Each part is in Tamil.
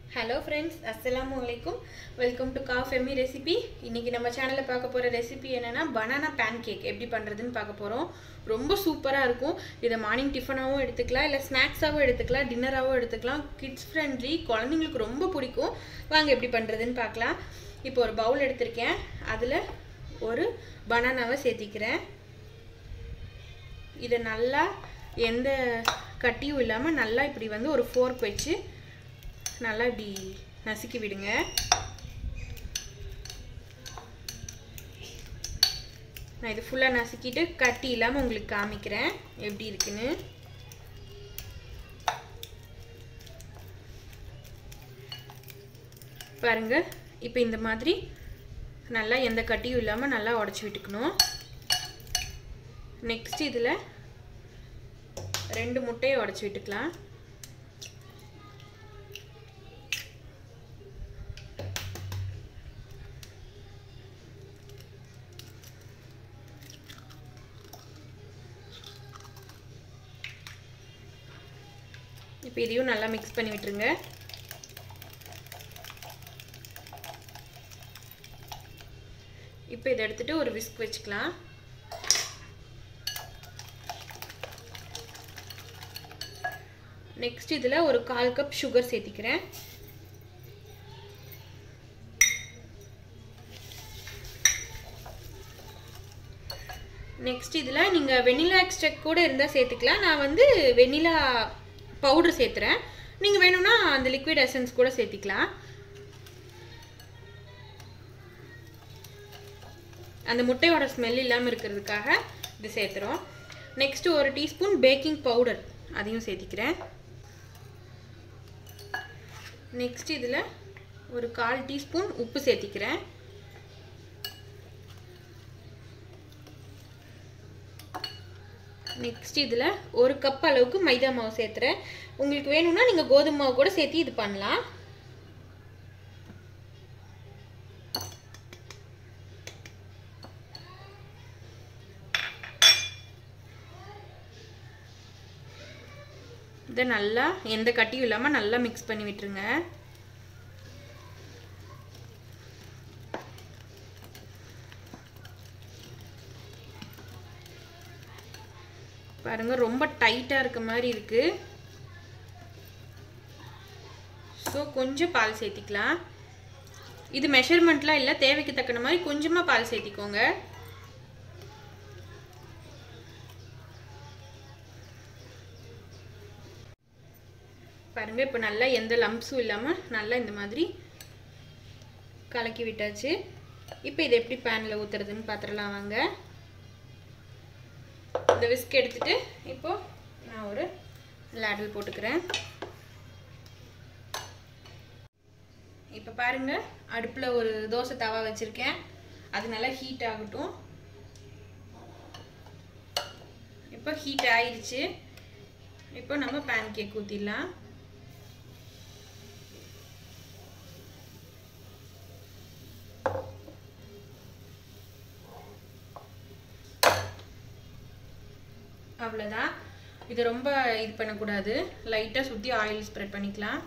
ஹலோ ஃப்ரெண்ட்ஸ் அஸ்ஸலாமு அலைக்கும் வெல்கம் டு காஃபெமி ரெசிபி இன்றைக்கி நம்ம சேனலில் பார்க்க போகிற ரெசிபி என்னென்னா பனானா பேன் கேக் எப்படி பண்ணுறதுன்னு பார்க்க போகிறோம் ரொம்ப சூப்பராக இருக்கும் இதை மார்னிங் டிஃபனாகவும் எடுத்துக்கலாம் இல்லை ஸ்நாக்ஸாகவும் எடுத்துக்கலாம் டின்னராகவும் எடுத்துக்கலாம் கிட்ஸ் ஃப்ரெண்ட்லி குழந்தைங்களுக்கு ரொம்ப பிடிக்கும் வாங்க எப்படி பண்ணுறதுன்னு பார்க்கலாம் இப்போ ஒரு பவுல் எடுத்திருக்கேன் அதில் ஒரு பனானாவை சேர்த்திக்கிறேன் இதை நல்லா எந்த கட்டியும் இல்லாமல் நல்லா இப்படி வந்து ஒரு ஃபோர்க் வச்சு நல்லா இப்படி நசுக்கி விடுங்க நான் இது ஃபுல்லாக நசுக்கிட்டு கட்டி இல்லாமல் உங்களுக்கு காமிக்கிறேன் எப்படி இருக்குன்னு பாருங்க இப்போ இந்த மாதிரி நல்லா எந்த கட்டியும் இல்லாமல் நல்லா உடச்சி விட்டுக்கணும் நெக்ஸ்ட் இதில் ரெண்டு முட்டையை உடச்சி விட்டுக்கலாம் இப்போ இதையும் நல்லா மிக்ஸ் பண்ணி விட்டுருங்க இப்போ இதை எடுத்துட்டு ஒரு விஸ்க் வச்சுக்கலாம் நெக்ஸ்ட் இதில் ஒரு கால் கப் சுகர் சேர்த்திக்கிறேன் நெக்ஸ்ட் இதில் நீங்கள் வெனிலா எக்ஸ்ட்ராக்ட் கூட இருந்தால் சேர்த்துக்கலாம் நான் வந்து வெனிலா பவுடர் சேர்த்துறேன் நீங்கள் வேணும்னா அந்த லிக்விட் எசன்ஸ் கூட சேர்த்திக்கலாம் அந்த முட்டையோட ஸ்மெல் இல்லாமல் இருக்கிறதுக்காக இது சேர்த்துறோம் நெக்ஸ்ட்டு ஒரு டீஸ்பூன் பேக்கிங் பவுடர் அதையும் சேர்த்திக்கிறேன் நெக்ஸ்ட் இதில் ஒரு கால் டீஸ்பூன் உப்பு சேர்த்திக்கிறேன் நெக்ஸ்ட் இதில் ஒரு கப் அளவுக்கு மைதா மாவு சேர்த்துறேன் உங்களுக்கு வேணும்னா நீங்கள் கோதுமை மாவு கூட சேர்த்து இது பண்ணலாம் இதை நல்லா எந்த கட்டியும் இல்லாமல் நல்லா மிக்ஸ் பண்ணி விட்டுருங்க பாருங்க ரொம்ப டைட்டாக இருக்க மாதிரி இருக்கு ஸோ கொஞ்சம் பால் சேர்த்திக்கலாம் இது மெஷர்மெண்ட்லாம் இல்லை தேவைக்கு தக்கன மாதிரி கொஞ்சமாக பால் சேர்த்திக்கோங்க பாருங்க இப்போ நல்லா எந்த லம்ப்ஸும் இல்லாமல் நல்லா இந்த மாதிரி கலக்கி விட்டாச்சு இப்போ இதை எப்படி பேனில் ஊற்றுறதுன்னு பார்த்துடலாம் வாங்க இந்த விஸ்க் எடுத்துட்டு இப்போ நான் ஒரு லேடல் போட்டுக்கிறேன் இப்போ பாருங்க அடுப்பில் ஒரு தோசை தவா வச்சுருக்கேன் அது நல்லா ஹீட் ஆகட்டும் இப்போ ஹீட் ஆயிடுச்சு இப்போ நம்ம பேன் கேக் ஊற்றிடலாம் அவ்வளோதான் இது ரொம்ப இது பண்ணக்கூடாது லைட்டாக சுற்றி ஆயில் ஸ்ப்ரெட் பண்ணிக்கலாம்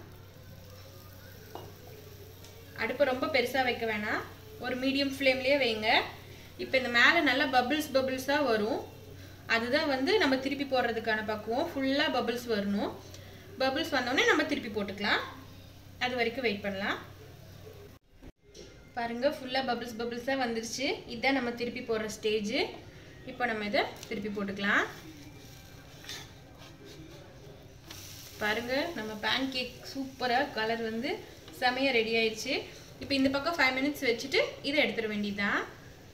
அடுப்பை ரொம்ப பெருசாக வைக்க வேணாம் ஒரு மீடியம் ஃப்ளேம்லேயே வைங்க இப்போ இந்த மேலே நல்லா பபிள்ஸ் பபிள்ஸாக வரும் அதுதான் வந்து நம்ம திருப்பி போடுறதுக்கான பக்குவம் ஃபுல்லாக பபிள்ஸ் வரணும் பபிள்ஸ் வந்தோடனே நம்ம திருப்பி போட்டுக்கலாம் அது வரைக்கும் வெயிட் பண்ணலாம் பாருங்கள் ஃபுல்லாக பபிள்ஸ் பபிள்ஸாக வந்துருச்சு இதுதான் நம்ம திருப்பி போடுற ஸ்டேஜு இப்போ நம்ம இதை திருப்பி போட்டுக்கலாம் பாருங்க நம்ம பேன் கேக் சூப்பராக கலர் வந்து செமையாக ரெடி ஆயிடுச்சு இப்போ இந்த பக்கம் ஃபைவ் மினிட்ஸ் வச்சுட்டு இதை எடுத்துட வேண்டியதுதான்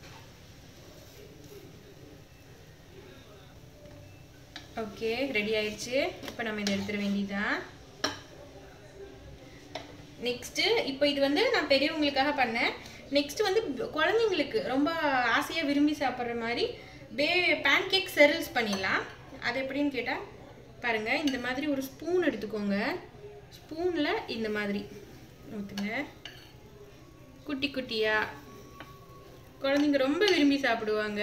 ஓகே ரெடி ஆயிடுச்சு இப்போ நம்ம இதை எடுத்துட வேண்டியதுதான் நெக்ஸ்ட்டு இப்போ இது வந்து நான் பெரியவங்களுக்காக பண்ணேன் நெக்ஸ்ட் வந்து குழந்தைங்களுக்கு ரொம்ப ஆசையாக விரும்பி சாப்பிட்ற மாதிரி பே பேன் கேக் செரல்ஸ் பண்ணிடலாம் அது எப்படின்னு கேட்டால் பாருங்கள் இந்த மாதிரி ஒரு ஸ்பூன் எடுத்துக்கோங்க ஸ்பூனில் இந்த மாதிரி ஊற்றுங்க குட்டி குட்டியாக குழந்தைங்க ரொம்ப விரும்பி சாப்பிடுவாங்க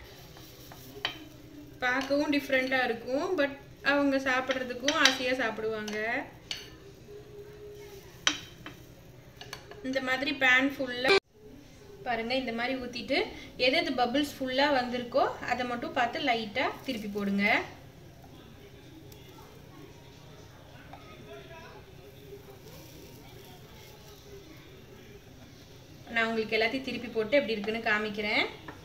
பார்க்கவும் டிஃப்ரெண்ட்டாக இருக்கும் பட் அவங்க சாப்பிட்றதுக்கும் ஆசையாக சாப்பிடுவாங்க இந்த மாதிரி பேன் ஃபுல்லாக பாருங்கள் இந்த மாதிரி ஊற்றிட்டு எது எது பபிள்ஸ் ஃபுல்லாக வந்திருக்கோ அதை மட்டும் பார்த்து லைட்டாக திருப்பி போடுங்க நான் உங்களுக்கு எல்லாத்தையும் திருப்பி போட்டு எப்படி இருக்குன்னு காமிக்கிறேன்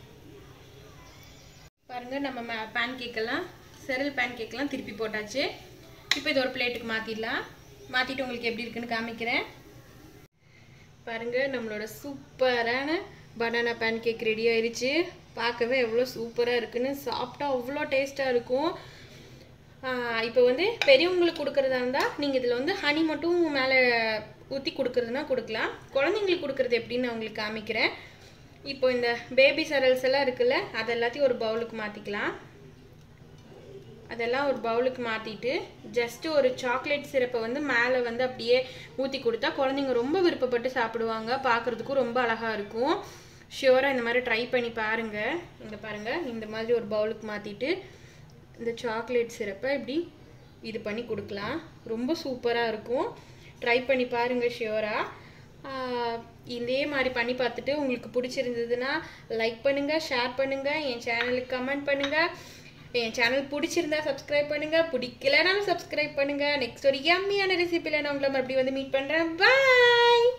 பாருங்கள் நம்ம பேன் கேக்கெல்லாம் செரல் பேன் கேக்கெல்லாம் திருப்பி போட்டாச்சு இப்போ இது ஒரு பிளேட்டுக்கு மாற்றிடலாம் மாற்றிட்டு உங்களுக்கு எப்படி இருக்குன்னு காமிக்கிறேன் பாருங்கள் நம்மளோட சூப்பரான பனானா பேன் கேக் ரெடி ஆயிடுச்சு பார்க்கவே எவ்வளோ சூப்பராக இருக்குன்னு சாப்பிட்டா அவ்வளோ டேஸ்ட்டாக இருக்கும் இப்போ வந்து பெரியவங்களுக்கு கொடுக்குறதா இருந்தால் நீங்கள் இதில் வந்து ஹனி மட்டும் மேலே ஊற்றி கொடுக்குறதுனா கொடுக்கலாம் குழந்தைங்களுக்கு கொடுக்குறது எப்படின்னு நான் உங்களுக்கு காமிக்கிறேன் இப்போ இந்த பேபி சரல்ஸ் எல்லாம் இருக்குல்ல அது எல்லாத்தையும் ஒரு பவுலுக்கு மாற்றிக்கலாம் அதெல்லாம் ஒரு பவுலுக்கு மாற்றிட்டு ஜஸ்ட்டு ஒரு சாக்லேட் சிரப்பை வந்து மேலே வந்து அப்படியே ஊற்றி கொடுத்தா குழந்தைங்க ரொம்ப விருப்பப்பட்டு சாப்பிடுவாங்க பார்க்குறதுக்கும் ரொம்ப அழகாக இருக்கும் ஷியோராக இந்த மாதிரி ட்ரை பண்ணி பாருங்கள் இங்கே பாருங்கள் இந்த மாதிரி ஒரு பவுலுக்கு மாற்றிட்டு இந்த சாக்லேட் சிரப்பை இப்படி இது பண்ணி கொடுக்கலாம் ரொம்ப சூப்பராக இருக்கும் ட்ரை பண்ணி பாருங்கள் ஷியோராக இதே மாதிரி பண்ணி பார்த்துட்டு உங்களுக்கு பிடிச்சிருந்ததுன்னா லைக் பண்ணுங்கள் ஷேர் பண்ணுங்கள் என் சேனலுக்கு கமெண்ட் பண்ணுங்கள் என் சேனல் பிடிச்சிருந்தா சப்ஸ்கிரைப் பண்ணுங்கள் பிடிக்கலனாலும் சப்ஸ்கிரைப் பண்ணுங்கள் நெக்ஸ்ட் ஒரு எம்மியான ரெசிபியில் நான் உங்களை மறுபடியும் வந்து மீட் பண்ணுறேன் பாய்